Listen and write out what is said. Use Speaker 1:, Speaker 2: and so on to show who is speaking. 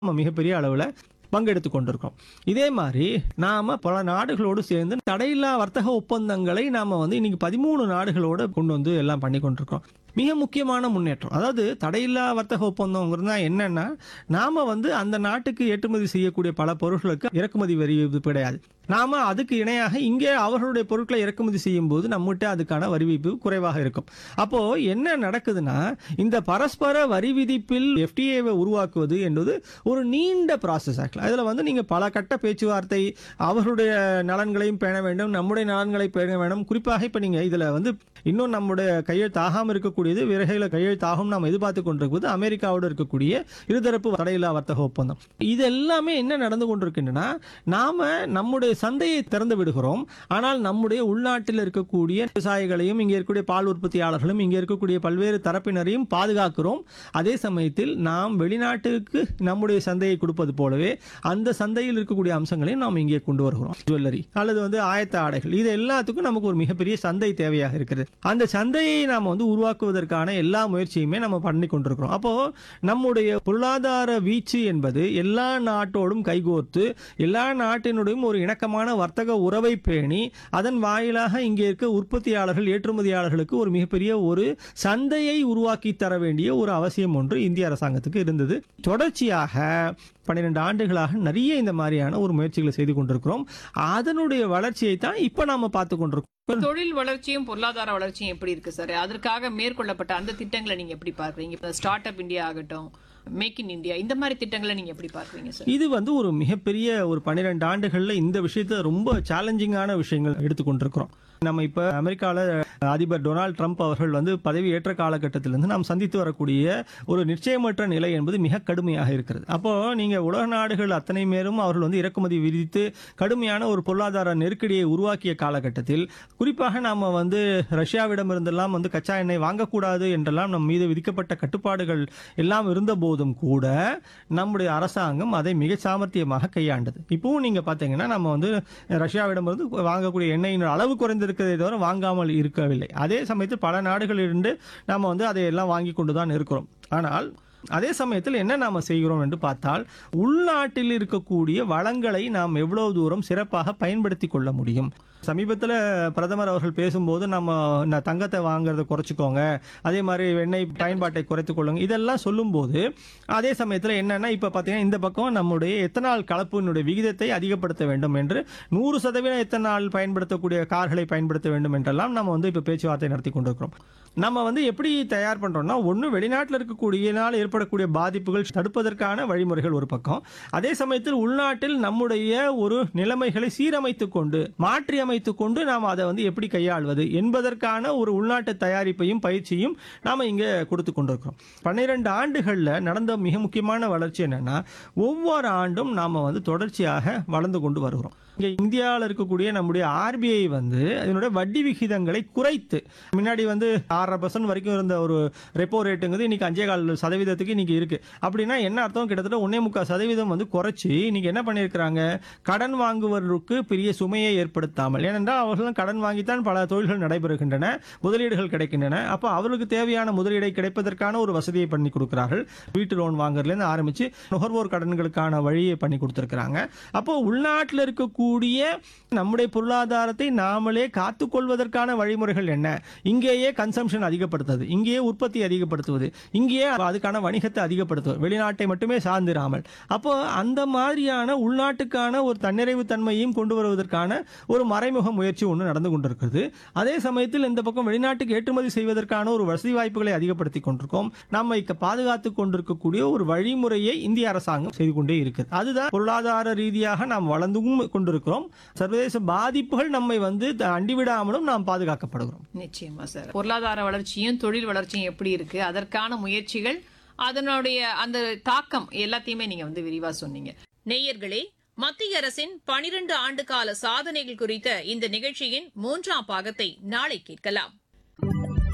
Speaker 1: நம்ம மிகப்பெரிய அளவில் பங்கெடுத்து கொண்டிருக்கோம் இதே மாதிரி நாம பல நாடுகளோடு சேர்ந்து தடையில்லா வர்த்தக ஒப்பந்தங்களை நாம வந்து இன்னைக்கு பதிமூணு நாடுகளோட கொண்டு வந்து எல்லாம் பண்ணி கொண்டிருக்கோம் மிக முக்கியமான முன்னேற்றம் அதாவது தடையில்லா வர்த்தக ஒப்பந்தங்கிறது என்னன்னா நாம வந்து அந்த நாட்டுக்கு ஏற்றுமதி செய்யக்கூடிய பல பொருட்களுக்கு இறக்குமதி வரி விதிப்பு கிடையாது நாம அதுக்கு இணையாக இங்கே அவர்களுடைய பொருட்களை இறக்குமதி செய்யும் போது நம்மகிட்ட அதுக்கான வரி விதிப்பு குறைவாக இருக்கும் அப்போ என்ன நடக்குதுன்னா இந்த பரஸ்பர வரி விதிப்பில் எஃப்டிஏவை உருவாக்குவது என்பது ஒரு நீண்ட ப்ராசஸ் ஆகலாம் அதில் வந்து நீங்கள் பல கட்ட பேச்சுவார்த்தை அவர்களுடைய நலன்களையும் பேண வேண்டும் நம்முடைய நலன்களை பேண வேண்டும் குறிப்பாக இப்போ நீங்கள் இதில் வந்து இன்னும் நம்முடைய கையெழுத்தாகாமல் இருக்கக்கூடியது விரைவில் கையெழுத்தாகும் நாம் எதிர்பார்த்து கொண்டிருப்பது அமெரிக்காவோடு இருக்கக்கூடிய இருதரப்பு தடையில்லா வர்த்தக ஒப்பந்தம் இது எல்லாமே என்ன நடந்து கொண்டிருக்கின்றன நாம நம்முடைய சந்தையை திறந்து விடுகிறோம் ஆனால் நம்முடைய உள்நாட்டில் இருக்கக்கூடிய விவசாயிகளையும் இங்கே இருக்கக்கூடிய பால் உற்பத்தியாளர்களும் இங்கே இருக்கக்கூடிய பல்வேறு தரப்பினரையும் பாதுகாக்கிறோம் அதே சமயத்தில் நாம் வெளிநாட்டுக்கு நம்முடைய சந்தையை கொடுப்பது போலவே அந்த சந்தையில் இருக்கக்கூடிய அம்சங்களையும் நாம் இங்கே கொண்டு வருகிறோம் ஜுவல்லரி அல்லது வந்து ஆயத்த ஆடைகள் இது எல்லாத்துக்கும் நமக்கு ஒரு மிகப்பெரிய சந்தை தேவையாக இருக்கிறது அந்த சந்தையை நாம் வந்து உருவாக்குவதற்கான எல்லா முயற்சியுமே நம்ம பண்ணி கொண்டிருக்கிறோம் அப்போ நம்முடைய பொருளாதார வீச்சு என்பது எல்லா நாட்டோடும் கைகோர்த்து எல்லா நாட்டினுடையும் ஒரு இணக்கமான வர்த்தக உறவை பேணி அதன் வாயிலாக இங்கே இருக்க உற்பத்தியாளர்கள் ஏற்றுமதியாளர்களுக்கு ஒரு மிகப்பெரிய ஒரு சந்தையை உருவாக்கி தர வேண்டிய ஒரு அவசியம் ஒன்று இந்திய அரசாங்கத்துக்கு இருந்தது தொடர்ச்சியாக பன்னிரெண்டு ஆண்டுகளாக நிறைய இந்த மாதிரியான ஒரு முயற்சிகளை செய்து கொண்டிருக்கிறோம் அதனுடைய வளர்ச்சியை தான் இப்போ நாம பார்த்து கொண்டிருக்கோம்
Speaker 2: தொழில் வளர்ச்சியும் பொருளாதார வளர்ச்சியும் எப்படி இருக்கு சார் அதற்காக மேற்கொள்ளப்பட்ட அந்த திட்டங்களை நீங்க எப்படி பார்க்கறீங்க இப்ப ஸ்டார்ட் அப் இந்தியா ஆகட்டும் மேக் இன் இந்தியா இந்த மாதிரி திட்டங்களை நீங்க எப்படி பார்க்கறீங்க சார்
Speaker 1: இது வந்து ஒரு மிகப்பெரிய ஒரு பன்னிரெண்டு ஆண்டுகள்ல இந்த விஷயத்த ரொம்ப சேலஞ்சிங்கான விஷயங்கள் எடுத்துக்கொண்டிருக்கிறோம் நம்ம இப்ப அமெரிக்கால அதிபர் டொனால்ட் ட்ரம்ப் அவர்கள் வந்து பதவி ஏற்ற காலகட்டத்திலிருந்து நாம் சந்தித்து வரக்கூடிய ஒரு நிச்சயமற்ற நிலை என்பது மிக கடுமையாக இருக்கிறது அப்போ நீங்க உலக நாடுகள் அத்தனை மேலும் அவர்கள் வந்து இறக்குமதி விதித்து கடுமையான ஒரு பொருளாதார நெருக்கடியை உருவாக்கிய காலகட்டத்தில் குறிப்பாக நாம வந்து ரஷ்யாவிடமிருந்தெல்லாம் வந்து கச்சா எண்ணெய் வாங்கக்கூடாது என்றெல்லாம் நம் மீது விதிக்கப்பட்ட கட்டுப்பாடுகள் எல்லாம் இருந்த போதும் கூட நம்முடைய அரசாங்கம் அதை மிக சாமர்த்தியமாக கையாண்டது இப்பவும் நீங்க பாத்தீங்கன்னா நம்ம வந்து ரஷ்யாவிடமிருந்து வாங்கக்கூடிய எண்ணெயின் அளவு குறைந்திருக்கிறதை தவிர வாங்காமல் இருக்கவில்லை அதே சமயத்தில் பல நாடுகளிலிருந்து நாம வந்து அதை எல்லாம் வாங்கி கொண்டு தான் இருக்கிறோம் ஆனால் அதே சமயத்தில் என்ன நாம செய்கிறோம் என்று பார்த்தால் உள்நாட்டில் இருக்கக்கூடிய வளங்களை நாம் எவ்வளவு தூரம் சிறப்பாக பயன்படுத்தி கொள்ள முடியும் சமீபத்தில் பிரதமர் அவர்கள் பேசும்போது நம்ம ந- தங்கத்தை வாங்குறதை குறைச்சிக்கோங்க அதே மாதிரி எண்ணெய் பயன்பாட்டை குறைத்துக் கொள்ளுங்க இதெல்லாம் சொல்லும்போது அதே சமயத்தில் என்னன்னா இப்போ பார்த்தீங்கன்னா இந்த பக்கம் நம்முடைய எத்தனால் கலப்பினுடைய விகிதத்தை அதிகப்படுத்த வேண்டும் என்று நூறு சதவீதம் எத்தனால் பயன்படுத்தக்கூடிய கார்களை பயன்படுத்த வேண்டும் என்றெல்லாம் நம்ம வந்து இப்போ பேச்சுவார்த்தை நடத்தி கொண்டிருக்கிறோம் நம்ம வந்து எப்படி தயார் பண்றோம்னா ஒன்று வெளிநாட்டில் இருக்கக்கூடியனால் ஏற்படக்கூடிய பாதிப்புகள் தடுப்பதற்கான வழிமுறைகள் ஒரு பக்கம் அதே சமயத்தில் உள்நாட்டில் நம்முடைய ஒரு நிலைமைகளை சீரமைத்துக் கொண்டு மாற்றி அமைத்துக் கொண்டு நாம் அதை வந்து எப்படி கையாள்வது என்பதற்கான ஒரு உள்நாட்டு தயாரிப்பையும் பயிற்சியும் நாம இங்க கொடுத்து கொண்டிருக்கிறோம் பன்னிரண்டு ஆண்டுகள்ல நடந்த மிக முக்கியமான வளர்ச்சி என்னன்னா ஒவ்வொரு ஆண்டும் நாம வந்து தொடர்ச்சியாக வளர்ந்து கொண்டு வருகிறோம் இங்க இந்தியாவில் இருக்கக்கூடிய நம்முடைய ஆர்பிஐ வந்து அதனுடைய வட்டி விகிதங்களை குறைத்து முன்னாடி வந்து ஆறரை பர்சன்ட் வரைக்கும் இருந்த ஒரு ரெப்போ ரேட்டுங்கிறது இன்னைக்கு அஞ்சே கால் சதவீதத்துக்கு இன்னைக்கு இருக்கு அப்படின்னா என்ன அர்த்தம் கிட்டத்தட்ட ஒன்னே முக்கால் சதவீதம் வந்து குறைச்சி இன்னைக்கு என்ன பண்ணியிருக்கிறாங்க கடன் வாங்குவதற்கு பெரிய சுமையை ஏற்படுத்தாமல் ஏனென்றால் அவர்களும் கடன் வாங்கித்தான் பல தொழில்கள் நடைபெறுகின்றன முதலீடுகள் கிடைக்கின்றன அப்போ அவர்களுக்கு தேவையான முதலீடை கிடைப்பதற்கான ஒரு வசதியை பண்ணி கொடுக்கிறார்கள் வீட்டு லோன் வாங்குறதுலேருந்து ஆரம்பிச்சு நுகர்வோர் கடன்களுக்கான வழியை பண்ணி கொடுத்துருக்காங்க அப்போ உள்நாட்டில் இருக்கக்கூடிய நம்முடைய பொருளாதாரத்தை நாமளே காத்துக்கொள்வதற்கான வழிமுறைகள் என்ன இங்கேயே கன்சம்ஷன் அதிகப்படுத்துவது இங்கேயே உற்பத்தி அதிகப்படுத்துவது இங்கேயே அதுக்கான வணிகத்தை அதிகப்படுத்துவது வெளிநாட்டை மட்டுமே சார்ந்திராமல் அப்போ அந்த மாதிரியான உள்நாட்டுக்கான ஒரு தன்னிறைவு தன்மையும் கொண்டு வருவதற்கான ஒரு மறைமுக முயற்சி ஒன்று நடந்து கொண்டிருக்கிறது அதே சமயத்தில் இந்த பக்கம் வெளிநாட்டுக்கு ஏற்றுமதி செய்வதற்கான ஒரு வசதி வாய்ப்புகளை அதிகப்படுத்தி கொண்டிருக்கோம் நம்ம இக்க பாதுகாத்து கொண்டிருக்கக்கூடிய ஒரு வழிமுறையை இந்திய அரசாங்கம் செய்து கொண்டே இருக்குது அதுதான் பொருளாதார ரீதியாக நாம் வளர்ந்தும் கொண்டிருக்கிறோம் சர்வதேச பாதிப்புகள் நம்மை வந்து த- அண்டிவிடாமலும் நாம் பாதுகாக்கப்படுகிறோம்
Speaker 2: நிச்சயமா சார் பொருளாதார வளர்ச்சியும் தொழில் வளர்ச்சியும் எப்படி இருக்கு அதற்கான முயற்சிகள் அதனுடைய அந்த தாக்கம் எல்லாத்தையுமே நீங்க வந்து விரிவா சொன்னீங்க நேயர்களே மத்திய அரசின் பனிரெண்டு ஆண்டு கால சாதனைகள் குறித்த இந்த நிகழ்ச்சியின் மூன்றாம் பாகத்தை நாளை கேட்கலாம்